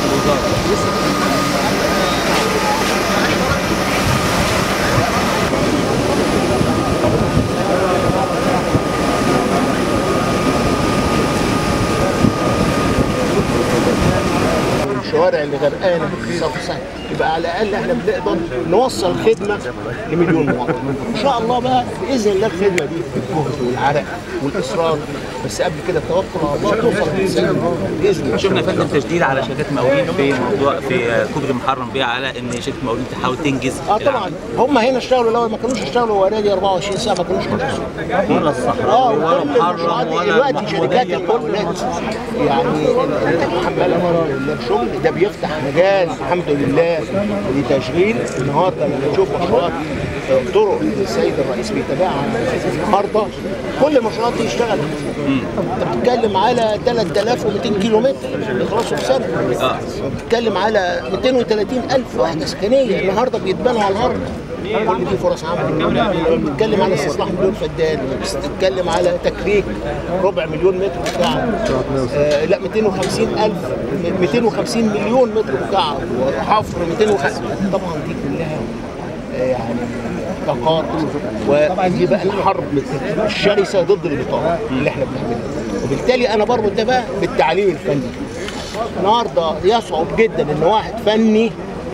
الشوارع اللي غرقانه صف سهل يبقى على الاقل احنا بنقدر نوصل خدمه لمليون مواطن ان شاء الله بقى باذن الله الخدمه دي بالجهد والعرق والاصرار بس قبل كده التوكل على الله توصل للإنسان باذن الله شفنا يا فندم تشديد على شركات مقاولين في موضوع في كوبري محرم بيه على ان شركه مقاولين تحاول تنجز اه طبعا هم هنا اشتغلوا لو ما كانوش اشتغلوا ورادي 24 ساعه ما كانوش خلصوا ولا الصحراء اه ولا كل محرم المشروعات ولا دلوقتي شركات المقاولات يعني محمله الشغل ده بيفتح مجال الحمد لله لتشغيل النهارده لما نشوف مشروعات آه، طرق السيد الرئيس بيتابعها النهارده كل المشروعات دي اشتغلت انت بتتكلم على 3200 كيلو متر يخلصوا في سنه بتتكلم على 230 الف وحده سكنيه النهارده بيتبنوا على الارض كل دي فرص عمل بتتكلم على استصلاح مليون فدان بتتكلم على تكريك ربع مليون متر مكعب آه لا 250 الف 250 مليون متر مكعب وحفر 250 طبعا دي كلها آه، يعني طاقات ودي بقى الحرب الشرسه ضد البطاله اللي احنا بنعملها وبالتالي انا بربط ده بقى بالتعليم الفني النهارده يصعب جدا ان واحد فني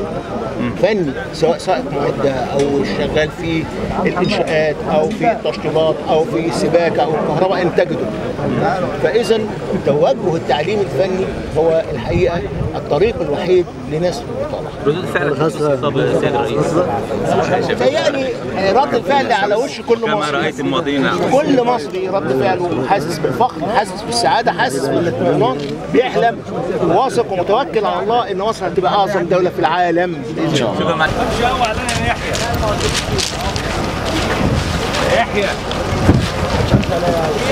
فني سواء سائق معده او شغال في الانشاءات او في التشطيبات او في السباكه او الكهرباء ان تجده فاذا توجه التعليم الفني هو الحقيقه الطريق الوحيد لنسف البطاله ردود فعلك في خطاب السيد الرئيس تهيألي رد الفعل على وش كل كما مصري رايت المواطنين كل مصري رد فعله حاسس بالفخر حاسس بالسعاده حاسس بالاطمئنان بيحلم واثق ومتوكل على الله ان مصر هتبقى اعظم دوله في العالم باذن الله شكرا معك شاو علينا يا يحيى يحيى